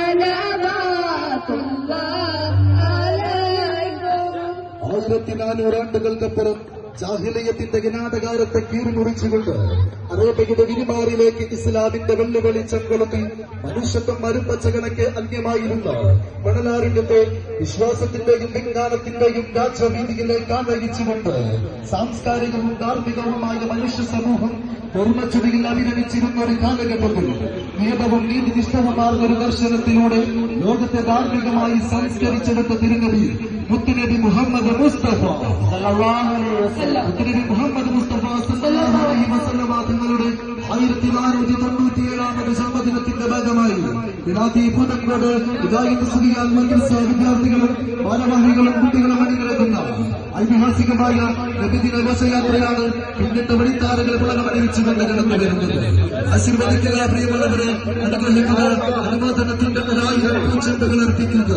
صلوات الله عليكم ആയിരത്തി നാനൂറാണ്ടുകൾക്കപ്പുറം ജാഹിലയത്തിന്റെ കിനാടകാരത്തെ കീറിമുറിച്ചുകൊണ്ട് അറേബ്യയുടെ വിരിമാറിലേക്ക് ഇസ്ലാമിന്റെ വെള്ളി വെളിച്ചം കൊളുത്തി മനുഷ്യത്വം മരുപ്പച്ചകണക്ക് അന്യമായിരുന്ന മണലാറിന്റെ വിശ്വാസത്തിന്റെയും വിജ്ഞാനത്തിന്റെയും രാജ്യവീതിയിലേക്ക് ആനയിച്ചുകൊണ്ട് സാംസ്കാരികവും ധാർമ്മികവുമായ മനുഷ്യ സമൂഹം ഓർമ്മച്ചുടിയിൽ അഭിനയിച്ചിരുന്ന ഒരു കാലഘട്ടത്തിൽ നിയമവും നീതിനിഷ്ഠവുമാർന്ന ഒരു ദർശനത്തിലൂടെ ലോകത്തെ ധാർമ്മികമായി സംസ്കരിച്ചെടുത്ത തിരുനബി മുത്തുനബി മുഹമ്മദ് മുസ്തഫ മുത്തുനബി മുഹമ്മദ് മുസ്തഫ സല്ലല്ലാഹു അലൈഹി വസല്ലമ തങ്ങളുടെ ആയിരത്തി നാനൂറ്റി തൊണ്ണൂറ്റിയേഴാമത് ജന്മദിനത്തിന്റെ ഭാഗമായി പിലാത്തി പൂതങ്കോട് ഹിദായത്ത് സുഖിയാൽ മദ്രസ വിദ്യാർത്ഥികളും ഭാരവാഹികളും കുട്ടികളും അണിനിരക്കുന്ന ഐതിഹാസികമായ നബിദിന ഘോഷയാത്രയാണ് പിന്നിട്ട് വഴിത്താരകൾ പുളകമണിവിച്ചുകൊണ്ട് കടന്നു വരുന്നത് ആശീർവദിക്കുക പ്രിയമുള്ളവരെ അനുഗ്രഹിക്കുക അനുമോദനത്തിന്റെ ഒരായിരം പൂച്ചെണ്ടുകൾ അർപ്പിക്കുക